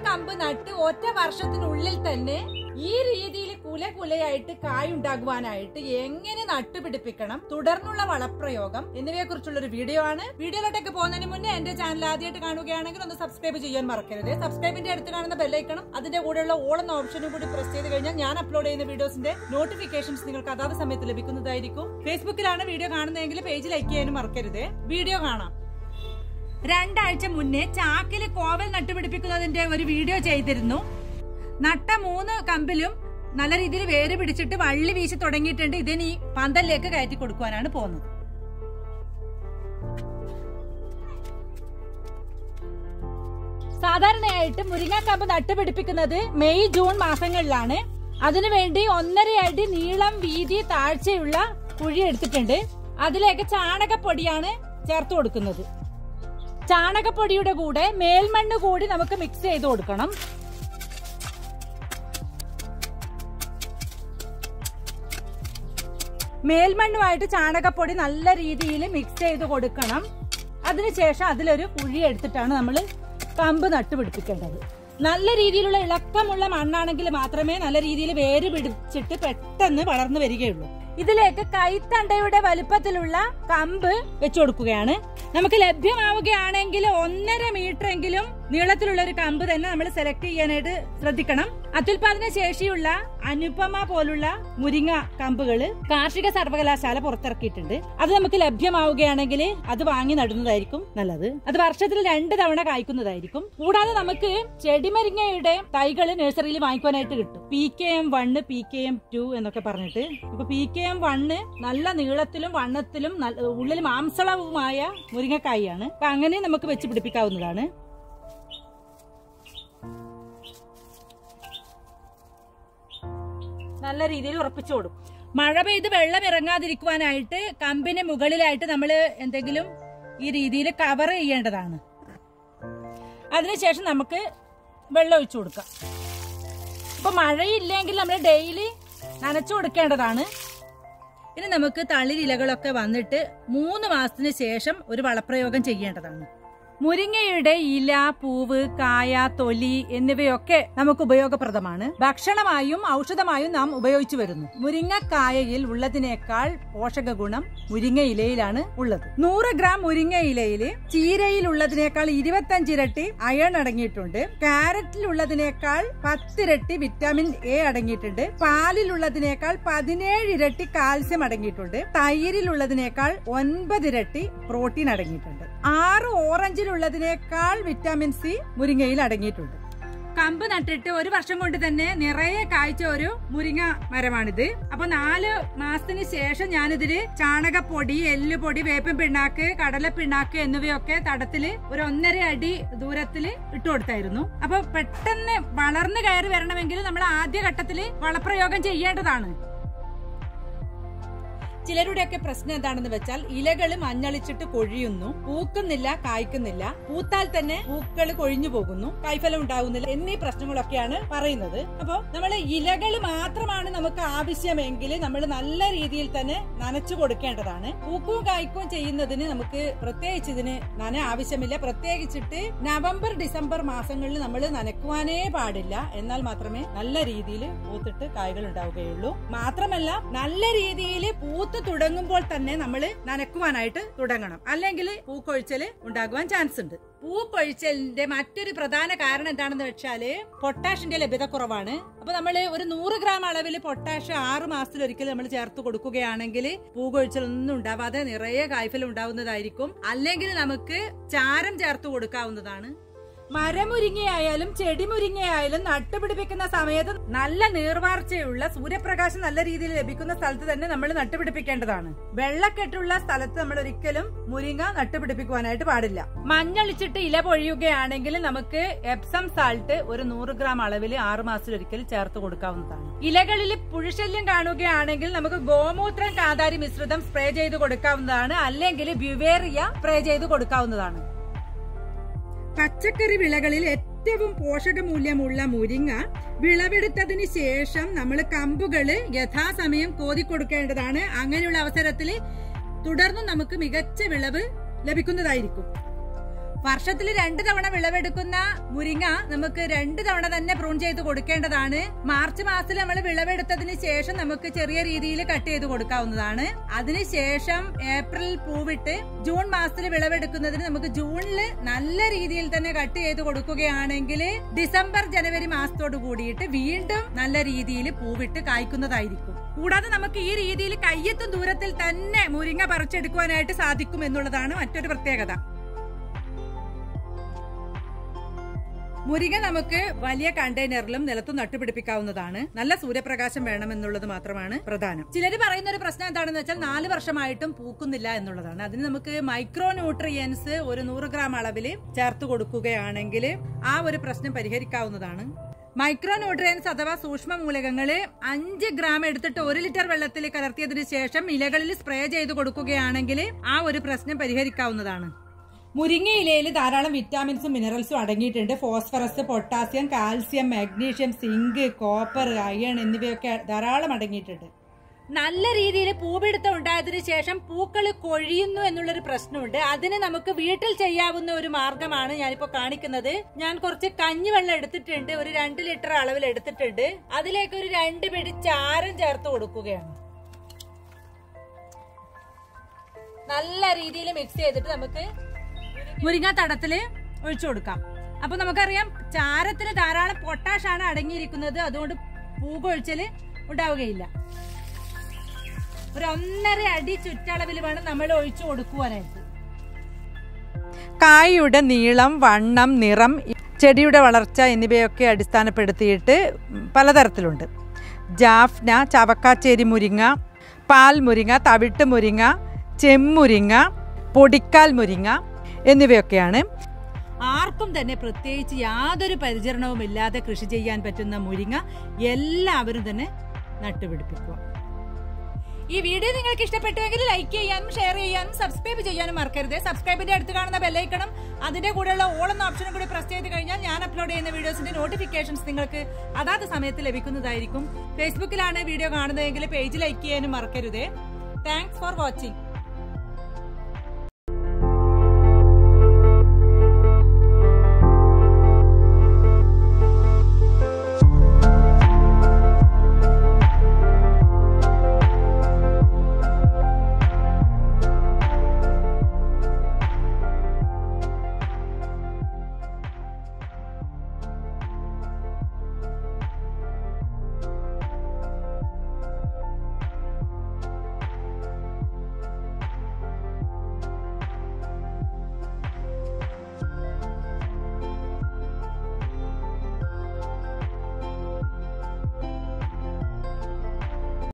കമ്പ് നട്ട് ഒറ്റ വർഷത്തിനുള്ളിൽ തന്നെ ഈ രീതിയിൽ കുല കുലയായിട്ട് കായുണ്ടാകുവാനായിട്ട് എങ്ങനെ നട്ടുപിടിപ്പിക്കണം തുടർന്നുള്ള വളപ്രയോഗം എന്നിവയെ കുറിച്ചുള്ള ഒരു വീഡിയോ ആണ് വീഡിയോയിലോട്ടൊക്കെ പോകുന്നതിന് മുന്നേ എന്റെ ചാനൽ ആദ്യമായിട്ട് കാണുകയാണെങ്കിൽ ഒന്ന് സബ്സ്ക്രൈബ് ചെയ്യാൻ മറക്കരുത് സബ്സ്ക്രൈബിന്റെ അടുത്ത് കാണുന്ന ബെല്ലൈക്കണം അതിന്റെ കൂടെയുള്ള ഓൾ എന്ന ഓപ്ഷനും കൂടി പ്രസ് ചെയ്ത് കഴിഞ്ഞാൽ ഞാൻ അപ്ലോഡ് ചെയ്യുന്ന വീഡിയോസിന്റെ നോട്ടിഫിക്കേഷൻസ് നിങ്ങൾക്ക് അതാത് സമയത്ത് ലഭിക്കുന്നതായിരിക്കും ഫേസ്ബുക്കിലാണ് വീഡിയോ കാണുന്നതെങ്കിൽ പേജ് ലൈക്ക് ചെയ്യാനും മറക്കരുത് വീഡിയോ കാണാം രണ്ടാഴ്ച മുന്നേ ചാക്കില് കോവൽ നട്ടുപിടിപ്പിക്കുന്നതിന്റെ ഒരു വീഡിയോ ചെയ്തിരുന്നു നട്ട മൂന്ന് കമ്പിലും നല്ല രീതിയിൽ വേര് പിടിച്ചിട്ട് വള്ളി വീശി തുടങ്ങിയിട്ടുണ്ട് ഇതിനി പന്തലിലേക്ക് കയറ്റി കൊടുക്കുവാനാണ് പോകുന്നത് സാധാരണയായിട്ട് മുരിങ്ങാക്കമ്പ് നട്ടുപിടിപ്പിക്കുന്നത് മെയ് ജൂൺ മാസങ്ങളിലാണ് അതിനുവേണ്ടി ഒന്നര അടി നീളം വീതി താഴ്ചയുള്ള കുഴി എടുത്തിട്ടുണ്ട് അതിലേക്ക് ചാണകപ്പൊടിയാണ് ചേർത്ത് കൊടുക്കുന്നത് ചാണകപ്പൊടിയുടെ കൂടെ മേൽമണ്ണ് കൂടി നമുക്ക് മിക്സ് ചെയ്ത് കൊടുക്കണം മേൽമണ്ണുമായിട്ട് ചാണകപ്പൊടി നല്ല രീതിയിൽ മിക്സ് ചെയ്ത് കൊടുക്കണം അതിനുശേഷം അതിലൊരു കുഴി എടുത്തിട്ടാണ് നമ്മൾ കമ്പ് നട്ടുപിടിപ്പിക്കേണ്ടത് നല്ല രീതിയിലുള്ള ഇളക്കമുള്ള മണ്ണാണെങ്കിൽ മാത്രമേ നല്ല രീതിയിൽ വേര് പിടിച്ചിട്ട് പെട്ടെന്ന് വളർന്നു വരികയുള്ളൂ ഇതിലേക്ക് കൈത്തണ്ടയുടെ വലുപ്പത്തിലുള്ള കമ്പ് വെച്ചു കൊടുക്കുകയാണ് നമുക്ക് ലഭ്യമാവുകയാണെങ്കിൽ ഒന്നര മീറ്റർ എങ്കിലും നീളത്തിലുള്ള ഒരു കമ്പ് തന്നെ നമ്മൾ സെലക്ട് ചെയ്യാനായിട്ട് ശ്രദ്ധിക്കണം അത്യുൽപാദന ശേഷിയുള്ള അനുപമ പോലുള്ള മുരിങ്ങ കമ്പുകള് കാർഷിക സർവകലാശാല പുറത്തിറക്കിയിട്ടുണ്ട് അത് നമുക്ക് ലഭ്യമാവുകയാണെങ്കിൽ അത് വാങ്ങി നടുന്നതായിരിക്കും നല്ലത് അത് വർഷത്തിൽ രണ്ട് തവണ കായ്ക്കുന്നതായിരിക്കും കൂടാതെ നമുക്ക് ചെടിമരിങ്ങയുടെ തൈകള് നഴ്സറിയിൽ വാങ്ങിക്കാനായിട്ട് കിട്ടും P K M one P K M two എന്നൊക്കെ പറഞ്ഞിട്ട് ഇപ്പൊ പി കെ എം വണ്ണ് നല്ല നീളത്തിലും വണ്ണത്തിലും നല്ല- ഉള്ളിൽ മാംസളവുമായ മുരിങ്ങക്കായാണ് അപ്പൊ അങ്ങനെ നമുക്ക് വെച്ച് പിടിപ്പിക്കാവുന്നതാണ് നല്ല രീതിയിൽ ഉറപ്പിച്ചു കൊടുക്കും മഴ പെയ്ത് വെള്ളം ഇറങ്ങാതിരിക്കുവാനായിട്ട് കമ്പിന് മുകളിലായിട്ട് നമ്മൾ എന്തെങ്കിലും ഈ രീതിയിൽ കവർ ചെയ്യേണ്ടതാണ് അതിനുശേഷം നമുക്ക് വെള്ളം ഒഴിച്ചു കൊടുക്കാം ഇപ്പൊ മഴയില്ലെങ്കിൽ നമ്മൾ ഡെയിലി നനച്ചു കൊടുക്കേണ്ടതാണ് ഇനി നമുക്ക് തളിരിലകളൊക്കെ വന്നിട്ട് മൂന്ന് മാസത്തിന് ശേഷം ഒരു വളപ്രയോഗം ചെയ്യേണ്ടതാണ് മുരിങ്ങയുടെ ഇല പൂവ് കായ തൊലി എന്നിവയൊക്കെ നമുക്ക് ഉപയോഗപ്രദമാണ് ഭക്ഷണമായും ഔഷധമായും നാം ഉപയോഗിച്ചു വരുന്നു മുരിങ്ങക്കായയിൽ ഉള്ളതിനേക്കാൾ പോഷക ഗുണം മുരിങ്ങ ഇലയിലാണ് ഉള്ളത് നൂറ് ഗ്രാം മുരിങ്ങ ഇലയിൽ ചീരയിൽ ഉള്ളതിനേക്കാൾ ഇരുപത്തഞ്ച് ഇരട്ടി അയൺ അടങ്ങിയിട്ടുണ്ട് ക്യാരറ്റിൽ ഉള്ളതിനേക്കാൾ പത്തിരട്ടി വിറ്റാമിൻ എ അടങ്ങിയിട്ടുണ്ട് പാലിൽ ഉള്ളതിനേക്കാൾ പതിനേഴ് ഇരട്ടി കാൽസ്യം അടങ്ങിയിട്ടുണ്ട് തൈരിൽ ഉള്ളതിനേക്കാൾ ഒൻപത് ഇരട്ടി പ്രോട്ടീൻ അടങ്ങിയിട്ടുണ്ട് ആറ് ഓറഞ്ചിലുള്ളതിനേക്കാൾ വിറ്റാമിൻ സി മുരിങ്ങയിൽ അടങ്ങിയിട്ടുണ്ട് കമ്പ് നട്ടിട്ട് ഒരു വർഷം കൊണ്ട് തന്നെ നിറയെ കായ്ച്ച ഒരു മുരിങ്ങ മരമാണിത് അപ്പൊ നാല് മാസത്തിന് ശേഷം ഞാനിതില് ചാണകപ്പൊടി എല്ലുപൊടി വേപ്പൻ പിണ്ണാക്ക് കടല പിണ്ണാക്ക് എന്നിവയൊക്കെ തടത്തില് ഒരു ഒന്നര അടി ദൂരത്തില് ഇട്ടു കൊടുത്തായിരുന്നു അപ്പൊ പെട്ടെന്ന് വളർന്നു കയറി വരണമെങ്കിൽ നമ്മൾ ആദ്യ ഘട്ടത്തില് വളപ്രയോഗം ചെയ്യേണ്ടതാണ് ചിലരുടെയൊക്കെ പ്രശ്നം എന്താണെന്ന് വെച്ചാൽ ഇലകൾ മഞ്ഞളിച്ചിട്ട് കൊഴിയുന്നു പൂക്കുന്നില്ല കായ്ക്കുന്നില്ല പൂത്താൽ തന്നെ പൂക്കൾ കൊഴിഞ്ഞു പോകുന്നു കായ്ഫലം ഉണ്ടാകുന്നില്ല എന്നീ പ്രശ്നങ്ങളൊക്കെയാണ് പറയുന്നത് അപ്പോ നമ്മൾ ഇലകൾ മാത്രമാണ് നമുക്ക് ആവശ്യമെങ്കിൽ നമ്മൾ നല്ല രീതിയിൽ തന്നെ നനച്ചു കൊടുക്കേണ്ടതാണ് പൂക്കും കായ്ക്കും ചെയ്യുന്നതിന് നമുക്ക് പ്രത്യേകിച്ച് ഇതിന് നന ആവശ്യമില്ല പ്രത്യേകിച്ചിട്ട് നവംബർ ഡിസംബർ മാസങ്ങളിൽ നമ്മൾ നനക്കുവാനേ പാടില്ല എന്നാൽ മാത്രമേ നല്ല രീതിയിൽ പൂത്തിട്ട് കായ്കൾ ഉണ്ടാവുകയുള്ളൂ മാത്രമല്ല നല്ല രീതിയിൽ പൂത്ത് തുടങ്ങുമ്പോൾ തന്നെ നമ്മൾ നനക്കുവാനായിട്ട് തുടങ്ങണം അല്ലെങ്കിൽ പൂക്കൊഴിച്ചല് ഉണ്ടാകുവാൻ ചാൻസ് ഉണ്ട് പൂക്കൊഴിച്ചലിന്റെ മറ്റൊരു പ്രധാന കാരണം എന്താണെന്ന് വെച്ചാല് പൊട്ടാഷിന്റെ ലഭ്യത കുറവാണ് അപ്പൊ നമ്മൾ ഒരു നൂറ് ഗ്രാം അളവിൽ പൊട്ടാഷ് ആറ് മാസത്തിൽ ഒരിക്കൽ നമ്മൾ ചേർത്ത് കൊടുക്കുകയാണെങ്കിൽ പൂകൊഴിച്ചലൊന്നും ഉണ്ടാവാതെ നിറയെ കായ്ഫലം ഉണ്ടാവുന്നതായിരിക്കും അല്ലെങ്കിൽ നമുക്ക് ചാരം ചേർത്ത് കൊടുക്കാവുന്നതാണ് മരമുരിങ്ങയായാലും ചെടിമുരിങ്ങയായാലും നട്ടുപിടിപ്പിക്കുന്ന സമയത്ത് നല്ല നീർവാർച്ചയുള്ള സൂര്യപ്രകാശം നല്ല രീതിയിൽ ലഭിക്കുന്ന സ്ഥലത്ത് തന്നെ നമ്മൾ നട്ടുപിടിപ്പിക്കേണ്ടതാണ് വെള്ളക്കെട്ടുള്ള സ്ഥലത്ത് നമ്മൾ ഒരിക്കലും മുരിങ്ങ നട്ടുപിടിപ്പിക്കുവാനായിട്ട് പാടില്ല മഞ്ഞളിച്ചിട്ട് ഇല പൊഴിയുകയാണെങ്കിൽ നമുക്ക് എപ്സം സാൾട്ട് ഒരു നൂറ് ഗ്രാം അളവിൽ ആറു മാസത്തിലൊരിക്കൽ ചേർത്ത് കൊടുക്കാവുന്നതാണ് ഇലകളിൽ പുഴുശല്യം കാണുകയാണെങ്കിൽ നമുക്ക് ഗോമൂത്രം കാതാരി മിശ്രിതം സ്പ്രേ ചെയ്ത് കൊടുക്കാവുന്നതാണ് അല്ലെങ്കിൽ ബ്യുവേറിയ സ്പ്രേ ചെയ്ത് കൊടുക്കാവുന്നതാണ് പച്ചക്കറി വിളകളിൽ ഏറ്റവും പോഷകമൂല്യമുള്ള മുരിങ്ങ വിളവെടുത്തതിന് ശേഷം നമ്മൾ കമ്പുകള് യഥാസമയം കോതിക്കൊടുക്കേണ്ടതാണ് അങ്ങനെയുള്ള അവസരത്തിൽ തുടർന്നും നമുക്ക് മികച്ച വിളവ് ലഭിക്കുന്നതായിരിക്കും വർഷത്തിൽ രണ്ട് തവണ വിളവെടുക്കുന്ന മുരിങ്ങ നമുക്ക് രണ്ട് തവണ തന്നെ പ്രൂൺ ചെയ്ത് കൊടുക്കേണ്ടതാണ് മാർച്ച് മാസത്തിൽ നമ്മൾ വിളവെടുത്തതിന് ശേഷം നമുക്ക് ചെറിയ രീതിയിൽ കട്ട് ചെയ്ത് കൊടുക്കാവുന്നതാണ് അതിനുശേഷം ഏപ്രിൽ പൂവിട്ട് ജൂൺ മാസത്തിൽ വിളവെടുക്കുന്നതിന് നമുക്ക് ജൂണിൽ നല്ല രീതിയിൽ തന്നെ കട്ട് ചെയ്ത് കൊടുക്കുകയാണെങ്കിൽ ഡിസംബർ ജനുവരി മാസത്തോട് കൂടിയിട്ട് വീണ്ടും നല്ല രീതിയിൽ പൂവിട്ട് കായ്ക്കുന്നതായിരിക്കും കൂടാതെ നമുക്ക് ഈ രീതിയിൽ കയ്യെത്തും ദൂരത്തിൽ തന്നെ മുരിങ്ങ പറിച്ചെടുക്കുവാനായിട്ട് സാധിക്കും എന്നുള്ളതാണ് മറ്റൊരു പ്രത്യേകത മുരിങ്ങ നമുക്ക് വലിയ കണ്ടെയ്നറിലും നിലത്തും നട്ടുപിടിപ്പിക്കാവുന്നതാണ് നല്ല സൂര്യപ്രകാശം വേണമെന്നുള്ളത് മാത്രമാണ് പ്രധാനം ചിലർ പറയുന്ന ഒരു പ്രശ്നം എന്താണെന്ന് വെച്ചാൽ നാല് വർഷമായിട്ടും പൂക്കുന്നില്ല എന്നുള്ളതാണ് അതിന് നമുക്ക് മൈക്രോ ന്യൂട്രിയൻസ് ഒരു നൂറ് ഗ്രാം അളവിൽ ചേർത്ത് കൊടുക്കുകയാണെങ്കിൽ ആ ഒരു പ്രശ്നം പരിഹരിക്കാവുന്നതാണ് മൈക്രോ ന്യൂട്രിയൻസ് അഥവാ സൂക്ഷ്മ മൂലകങ്ങള് അഞ്ച് ഗ്രാം എടുത്തിട്ട് ഒരു ലിറ്റർ വെള്ളത്തിൽ കലർത്തിയതിനു ശേഷം ഇലകളിൽ സ്പ്രേ ചെയ്ത് കൊടുക്കുകയാണെങ്കിൽ ആ ഒരു പ്രശ്നം പരിഹരിക്കാവുന്നതാണ് മുരിങ്ങ ഇലയിൽ ധാരാളം വിറ്റാമിൻസും മിനറൽസും അടങ്ങിയിട്ടുണ്ട് phosphorus potassium calcium magnesium zinc copper iron എന്നിവയൊക്കെ ധാരാളം അടങ്ങിയിട്ടുണ്ട് നല്ല രീതിയിൽ പൂപിടുത്തം ഉണ്ടായതിനു ശേഷം പൂക്കൾ കൊഴിയുന്നു എന്നുള്ളൊരു പ്രശ്നമുണ്ട് അതിന് നമുക്ക് വീട്ടിൽ ചെയ്യാവുന്ന ഒരു മാർഗമാണ് ഞാനിപ്പോ കാണിക്കുന്നത് ഞാൻ കുറച്ച് കഞ്ഞിവെള്ളം എടുത്തിട്ടുണ്ട് ഒരു രണ്ട് ലിറ്റർ അളവിൽ എടുത്തിട്ടുണ്ട് അതിലേക്ക് ഒരു രണ്ട് പിടി ചാരം ചേർത്ത് കൊടുക്കുകയാണ് നല്ല രീതിയിൽ മിക്സ് ചെയ്തിട്ട് നമുക്ക് മുരിങ്ങ തടത്തില് ഒഴിച്ചു കൊടുക്കാം അപ്പൊ നമുക്കറിയാം ചാരത്തിന് ധാരാളം പൊട്ടാഷ് ആണ് അടങ്ങിയിരിക്കുന്നത് അതുകൊണ്ട് പൂകൊഴിച്ചല് ഉണ്ടാവുകയില്ല ഒരു ഒന്നര അടി ചുറ്റളവിൽ വേണം നമ്മൾ ഒഴിച്ചു കൊടുക്കുവാനായിട്ട് കായയുടെ നീളം വണ്ണം നിറം ചെടിയുടെ വളർച്ച എന്നിവയൊക്കെ അടിസ്ഥാനപ്പെടുത്തിയിട്ട് പലതരത്തിലുണ്ട് ജാഫ്ന ചവക്കാച്ചേരി മുരിങ്ങ പാൽ മുരിങ്ങ തവിട്ട് മുരിങ്ങ ചെമ്മുരിങ്ങ പൊടിക്കാൽ മുരിങ്ങ എന്നിവയൊക്കെയാണ് ആർക്കും തന്നെ പ്രത്യേകിച്ച് യാതൊരു പരിചരണവും ഇല്ലാതെ കൃഷി ചെയ്യാൻ പറ്റുന്ന മുരിങ്ങ എല്ലാവരും തന്നെ നട്ടുപിടിപ്പിക്കുക ഈ വീഡിയോ നിങ്ങൾക്ക് ഇഷ്ടപ്പെട്ടുവെങ്കിൽ ലൈക്ക് ചെയ്യാനും ഷെയർ ചെയ്യാനും സബ്സ്ക്രൈബ് ചെയ്യാനും മറക്കരുത് സബ്സ്ക്രൈബിന്റെ അടുത്ത് കാണുന്ന ബെല്ലൈക്കണം അതിന്റെ കൂടെയുള്ള ഓൾ എന്ന ഓപ്ഷനും കൂടി പ്രസ് ചെയ്ത് കഴിഞ്ഞാൽ ഞാൻ അപ്ലോഡ് ചെയ്യുന്ന വീഡിയോസിന്റെ നോട്ടിഫിക്കേഷൻസ് നിങ്ങൾക്ക് അതാത് സമയത്ത് ലഭിക്കുന്നതായിരിക്കും ഫേസ്ബുക്കിലാണ് വീഡിയോ കാണുന്നതെങ്കിൽ പേജ് ലൈക്ക് ചെയ്യാനും മറക്കരുത് താങ്ക്സ് ഫോർ വാച്ചിങ്